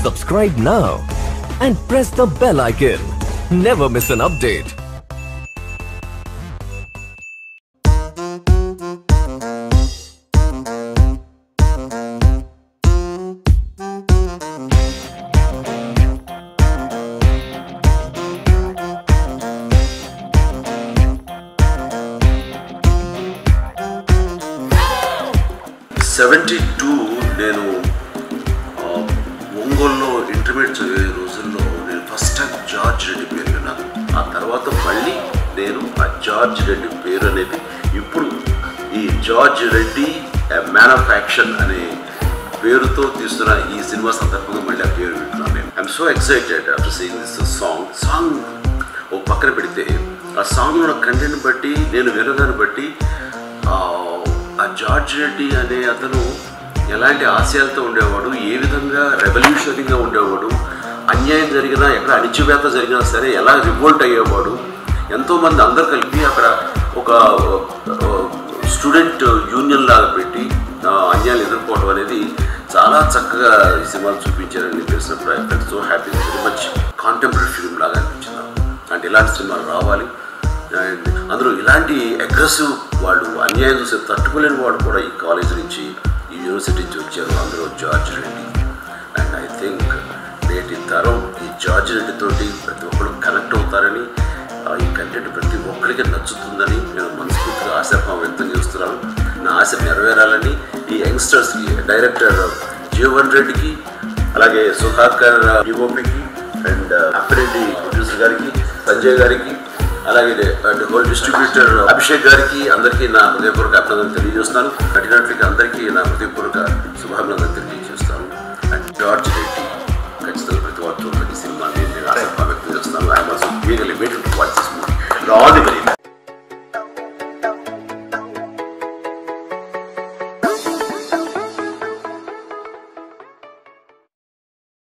Subscribe now and press the bell icon. Never miss an update. Seventy two నేను ఆ, ఒంగోలులో intermediate చదివే రోజుల్లో నేను ఫస్ట్ టైం జార్జ్ రెడ్డి పేరు విన్నాను ఆ తర్వాత మళ్ళీ నేను ఆ జార్జ్ రెడ్డి పేరు అనేది ఇప్పుడు ఈ George Reddy man of action అనే పేరుతో తీస్తున్న ఈ సినిమా సందర్భంగా మళ్ళీ ఆ పేరు వింటున్నాను నేను I'm so excited after seeing this song song ఒక పక్కన పెడితే ఆ సాంగ్ ఉన్న కంటెంట్ బట్టి నేను వినదాన్ని బట్టి ఆ, ఆ జార్జ్ రెడ్డి అనే అతను ఎలాంటి ఆశయాలతో ఉండేవాడు ఏ విధంగా రెవల్యూషనరీగా ఉండేవాడు అన్యాయం జరిగినా ఎక్కడ అణిచివేత జరిగినా సరే ఎలా రివోల్ట్ అయ్యేవాడు ఎంతోమంది అందరు కలిపి అక్కడ ఒక స్టూడెంట్ యూనియన్ లాగా పెట్టి ఆ, అన్యాయాలు ఎదుర్కోవడం అనేది చాలా చక్కగా ఈ సినిమాలు చూపించారని తెలిసినప్పుడు I felt so happy very much contemporary film లాగా అనిపించింది నాకు. అంటే ఇలాంటి సినిమాలు రావాలి అండ్ అందులో ఇలాంటి అగ్రెసివ్ వాళ్ళు అన్యాయం చూసే తట్టుకోలేని వాడు కూడా ఈ కాలేజ్ నుంచి ఈ యూనివర్సిటీ నుంచి వచ్చారు అందులో George Reddy and I think నేటి తరం ఈ జార్జ్ రెడ్డి తోటి ప్రతి ఒక్కరు కనెక్ట్ అవుతారని ఆ, ఈ కంటెంట్ ప్రతి ఒక్కరికి నచ్చుతుందని నేను మనస్ఫూర్తిగా ఆశాభావం వ్యక్తం చేస్తున్నాను నా ఆశ నెరవేరాలని ఈ యంగ్స్టర్స్కి డైరెక్టర్ జీవన్ రెడ్డికి అలాగే సుధాకర్ డిఓపికి అండ్ అప్పిరెడ్డి ప్రొడ్యూసర్ గారికి సంజయ్ గారికి అలాగే హోల్ డిస్ట్రిబ్యూటర్ అభిషేక్ గారికి అందరికీ నా హృదయపూర్వక అభినందన తెలియజేస్తున్నాను నటినట్లకి అందరికీ నా హృదయపూర్వక శుభాభినందన తెలియజేస్తాను అండ్ జార్జ్ రెడ్డి ఖచ్చితంగా ప్రతి వారు చూడాలి ఈ సినిమాని నేను ఆసక్తి వ్యక్తం చేస్తాను I'm also really waiting to watch this movie all the very